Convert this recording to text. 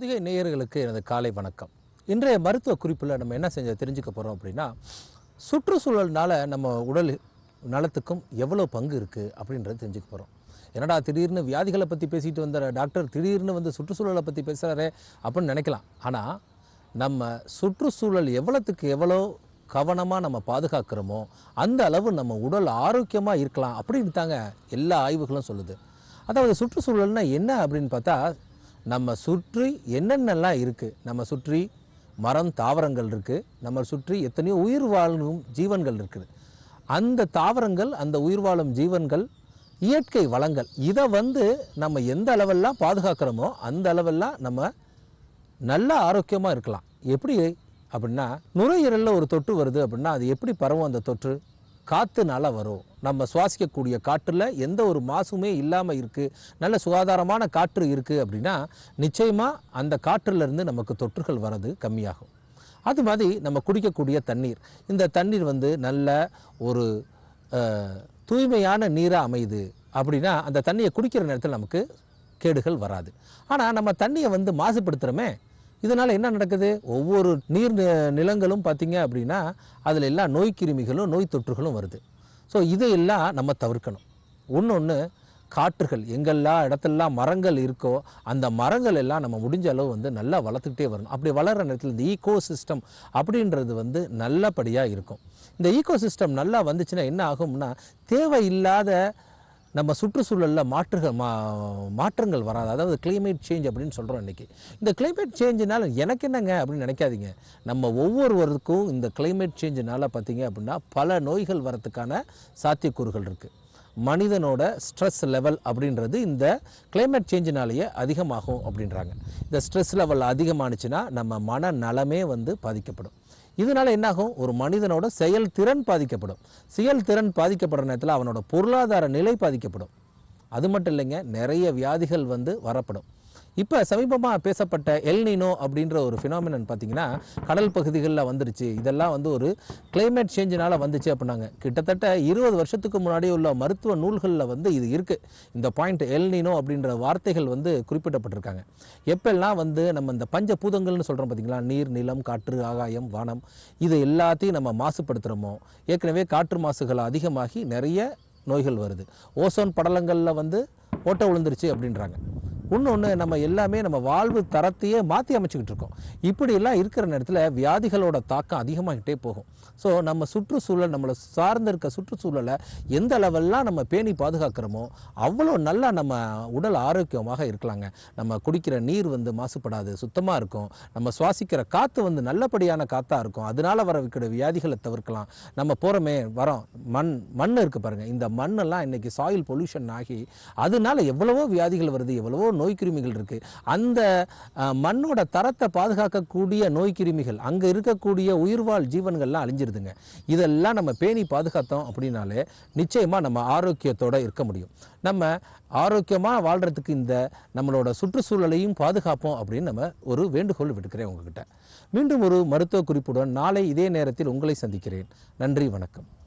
பொதிகை நேயர்களுக்கு எனது காலை வணக்கம் இன்றைய மருத்துவ குறிப்பில் நம்ம என்ன செஞ்ச தெரிஞ்சுக்க போகிறோம் அப்படின்னா சுற்றுச்சூழல்னால நம்ம உடல் நலத்துக்கும் எவ்வளோ பங்கு இருக்குது அப்படின்றத தெரிஞ்சுக்க போகிறோம் என்னடா திடீர்னு வியாதிகளை பற்றி பேசிட்டு வந்த டாக்டர் திடீர்னு வந்து சுற்றுச்சூழலை பற்றி பேசுகிறாரே அப்படின்னு நினைக்கலாம் ஆனால் நம்ம சுற்றுச்சூழல் எவ்வளோத்துக்கு எவ்வளோ கவனமாக நம்ம பாதுகாக்கிறோமோ அந்த அளவு நம்ம உடல் ஆரோக்கியமாக இருக்கலாம் அப்படின்னு தாங்க எல்லா ஆய்வுகளும் சொல்லுது அதாவது சுற்றுச்சூழல்னா என்ன அப்படின்னு பார்த்தா நம்ம சுற்றி என்னென்னலாம் இருக்குது நம்ம சுற்றி மரம் தாவரங்கள் இருக்குது நம்ம சுற்றி எத்தனையோ உயிர் வாழும் ஜீவன்கள் இருக்குது அந்த தாவரங்கள் அந்த உயிர் வாழும் ஜீவன்கள் இயற்கை வளங்கள் இதை வந்து நம்ம எந்த அளவெல்லாம் பாதுகாக்கிறோமோ அந்த அளவெல்லாம் நம்ம நல்ல ஆரோக்கியமாக இருக்கலாம் எப்படி அப்படின்னா நுரையீரலில் ஒரு தொற்று வருது அப்படின்னா அது எப்படி பரவும் அந்த தொற்று காற்றுனால வரும் நம்ம சுவாசிக்கக்கூடிய காற்றில் எந்த ஒரு மாசுமே இல்லாமல் இருக்குது நல்ல சுகாதாரமான காற்று இருக்குது அப்படின்னா நிச்சயமாக அந்த காற்றுலேருந்து நமக்கு தொற்றுகள் வர்றது கம்மியாகும் அது மாதிரி நம்ம குடிக்கக்கூடிய தண்ணீர் இந்த தண்ணீர் வந்து நல்ல ஒரு அஹ், தூய்மையான நீராக அமையுது அப்படின்னா அந்த தண்ணியை குடிக்கிற நேரத்தில் நமக்கு கேடுகள் வராது ஆனால் நம்ம தண்ணியை வந்து மாசுபடுத்துகிறோமே இதனால் என்ன நடக்குது ஒவ்வொரு நீர் நி- நிலங்களும் பார்த்தீங்க அப்படின்னா அதில் எல்லாம் நோய் கிருமிகளும் நோய் தொற்றுகளும் வருது ஸோ இதையெல்லாம் நம்ம தவிர்க்கணும் ஒன்று காற்றுகள் எங்கெல்லாம் இடத்தெல்லாம் மரங்கள் இருக்கோ அந்த மரங்கள் எல்லாம் நம்ம முடிஞ்ச அளவு வந்து நல்லா வளர்த்துக்கிட்டே வரணும் அப்படி வளர்கிற நேரத்தில் இந்த ஈகோ சிஸ்டம் அப்படின்றது வந்து நல்லபடியாக இருக்கும் இந்த ஈகோ சிஸ்டம் நல்லா வந்துச்சுன்னா என்ன ஆகும்னா தேவையில்லாத நம்ம சுற்றுச்சூழலில் மாற்றுகள் மா மாற்றங்கள் வராது அதாவது climate சேஞ்ச் அப்படின்னு சொல்கிறோம் இன்றைக்கி இந்த climate சேஞ்சினால் எனக்கு என்னங்க அப்படின்னு நினைக்காதீங்க நம்ம ஒவ்வொருவருக்கும் இந்த climate சேஞ்சினால் பார்த்தீங்க அப்படின்னா பல நோய்கள் வரத்துக்கான சாத்தியக்கூறுகள் இருக்குது மனிதனோட ஸ்ட்ரெஸ் லெவல் அப்படின்றது இந்த climate சேஞ்சினாலேயே அதிகமாகும் அப்படின்றாங்க இந்த ஸ்ட்ரெஸ் லெவல் அதிகமானுச்சுன்னா நம்ம மன நலமே வந்து பாதிக்கப்படும் இதனால என்னாகும் ஒரு மனிதனோட செயல்திறன் பாதிக்கப்படும் செயல்திறன் பாதிக்கப்படுற நேரத்தில் அவனோட பொருளாதார நிலை பாதிக்கப்படும் அது மட்டும் இல்லைங்க நிறைய வியாதிகள் வந்து வரப்படும் இப்போ சமீபமாக பேசப்பட்ட எல்னினோ அப்படின்ற ஒரு ஃபினாமினன் பார்த்தீங்கன்னா கடல் பகுதிகளில் வந்துருச்சு இதெல்லாம் வந்து ஒரு climate சேஞ்சினால் வந்துச்சு அப்படின்னாங்க கிட்டத்தட்ட இருபது வருஷத்துக்கு முன்னாடி உள்ள மருத்துவ நூல்களில் வந்து இது இருக்குது இந்த பாயிண்ட் எல்னினோ அப்படின்ற வார்த்தைகள் வந்து குறிப்பிடப்பட்டிருக்காங்க எப்பெல்லாம் வந்து நம்ம இந்த பஞ்ச பூதங்கள்னு சொல்கிறோம் பார்த்தீங்களா நீர் நிலம் காற்று ஆகாயம் வானம் இது எல்லாத்தையும் நம்ம மாசுபடுத்துகிறோமோ ஏற்கனவே காற்று மாசுகள் அதிகமாகி நிறைய நோய்கள் வருது ஓசோன் படலங்களில் வந்து ஓட்டை விழுந்துருச்சு அப்படின்றாங்க இன்னொன்று நம்ம எல்லாமே நம்ம வாழ்வு தரத்தையே மாற்றி அமைச்சுக்கிட்டு இருக்கோம் இப்படியெல்லாம் இருக்கிற நேரத்தில் வியாதிகளோட தாக்கம் அதிகமாகிட்டே போகும் ஸோ நம்ம சுற்றுச்சூழல் நம்மளை சார்ந்து இருக்க சுற்றுச்சூழலை எந்த அளவெல்லாம் நம்ம பேணி பாதுகாக்கிறோமோ அவ்வளோ நல்லா நம்ம உடல் ஆரோக்கியமாக இருக்கலாங்க நம்ம குடிக்கிற நீர் வந்து மாசுபடாது சுத்தமாக இருக்கும் நம்ம சுவாசிக்கிற காற்று வந்து நல்லபடியான காற்றா இருக்கும் அதனால வரக்கூடிய வியாதிகளை தவிர்க்கலாம் நம்ம போகிறோமே வரோம் மண் மண் இருக்குது பாருங்கள் இந்த மண்ணெல்லாம் இன்னைக்கு சாயில் பொல்யூஷன் ஆகி அதனால எவ்வளவோ வியாதிகள் வருது எவ்வளவோ நோய் கிருமிகள் இருக்குது அந்த அஹ், மண்ணோட தரத்தை பாதுகாக்கக்கூடிய நோய் கிருமிகள் அங்கே இருக்கக்கூடிய உயிர்வாழ் ஜீவன்கள்லாம் அழிஞ்சிருதுங்க இதெல்லாம் நம்ம பேணி பாதுகாத்தோம் அப்படின்னாலே நிச்சயமாக நம்ம ஆரோக்கியத்தோட இருக்க முடியும் நம்ம ஆரோக்கியமாக வாழ்கிறதுக்கு இந்த நம்மளோட சுற்றுச்சூழலையும் பாதுகாப்போம் அப்படின்னு நம்ம ஒரு வேண்டுகோள் விடுக்கிறேன் உங்ககிட்ட மீண்டும் ஒரு மருத்துவ குறிப்புடன் நாளை இதே நேரத்தில் உங்களை சந்திக்கிறேன் நன்றி வணக்கம்